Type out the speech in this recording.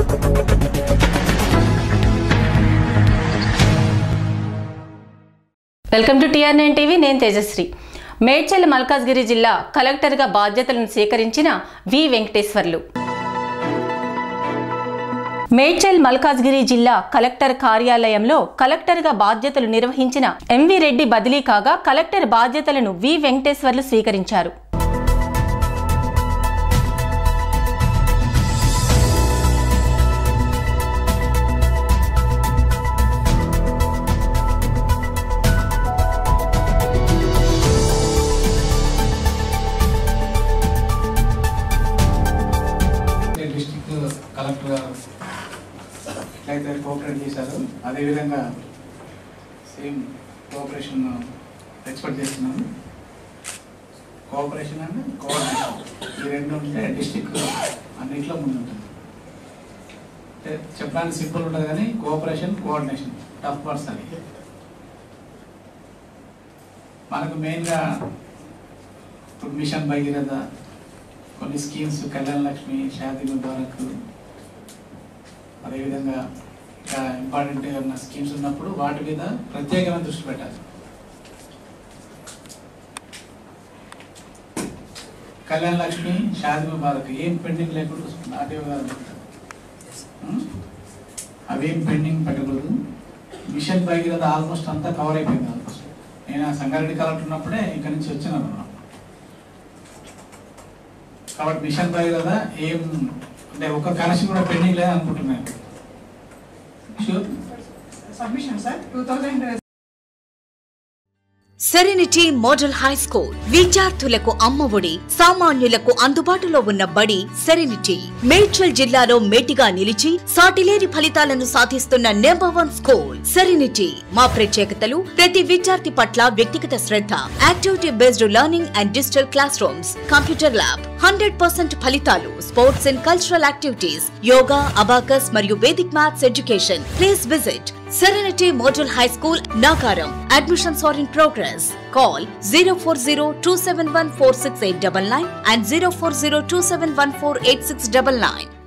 Welcome to TR nine TV నేను తేజశ్రీ మేడ్చల్ మల్కాజ్గిరి జిల్లా కలెక్టర్గా బాధ్యతలను స్వీకరించిన వి వెంకటేశ్వర్లు మేడ్చల్ మల్కాజ్గిరి జిల్లా కలెక్టర్ కార్యాలయంలో కలెక్టర్గా బాధ్యతలు నిర్వహించిన ఎంవి రెడ్డి బదిలీ కాగా కలెక్టర్ బాధ్యతలను వి వెంకటేశ్వర్లు స్వీకరించారు డిస్ట్రిక్ట్ కలెక్టర్ గారు ఎట్లయితే కోఆపరేట్ చేశారో అదేవిధంగా సేమ్ కోఆపరేషన్ ఎక్స్పెక్ట్ చేస్తున్నాను కోఆపరేషన్ అండ్ కోఆర్డినేషన్ ఈ రెండు ఉంటే డిస్ట్రిక్ట్ అన్నింటిలో ముందుంటుంది అంటే చెప్పడానికి సింపుల్ ఉంటుంది కానీ కోఆపరేషన్ కోఆర్డినేషన్ టఫ్ వర్డ్స్ అది మనకు మెయిన్గా ఇప్పుడు మిషన్ భగీరథ కొన్ని స్కీమ్స్ కళ్యాణ లక్ష్మి షాదీ ముబారక్ అదేవిధంగా ఇంకా ఇంపార్టెంట్ ఉన్న స్కీమ్స్ ఉన్నప్పుడు వాటి మీద ప్రత్యేకమైన దృష్టి పెట్టాలి కళ్యాణ లక్ష్మి షాదీ ముబారక్ ఏం పెండింగ్ లేకుండా చూసుకుంది ఆర్టీఓ గారు చెప్తారు. ఉం? అవేం పెండింగ్ పెట్టకూడదు మిషన్ భగీరథ ఆల్మోస్ట్ అంతా కవర్ అయిపోయింది ఆల్మోస్ట్ నేను ఆ సంగారెడ్డి కలెక్టర్ ఉన్నప్పుడే ఇక్కడి నుంచి వచ్చినాను కాబట్టి మిషన్ బాయ్ కదా ఏం అంటే ఒక కనెక్షన్ కూడా పెండింగ్ లేదు అనుకుంటున్నాను sure submission sir two thousand serenity model high school విద్యార్థులకు అమ్మఒడి సామాన్యులకు అందుబాటులో ఉన్న బడి సెరెనిటీ మేడ్చల్ జిల్లాలో మేటిగా నిలిచి సాటిలేని ఫలితాలను సాధిస్తున్న నెంబర్ వన్ స్కూల్ సెరెనిటీ మా ప్రత్యేకతలు ప్రతి విద్యార్థి పట్ల వ్యక్తిగత శ్రద్ధ activity based learning and digital classrooms computer lab hundred percent ఫలితాలు sports and cultural activities yoga abacus మరియు Vedic maths education please visit Serenity Model High School, Nagaram. Admissions are in progress. Call 040 and 040 271 8699.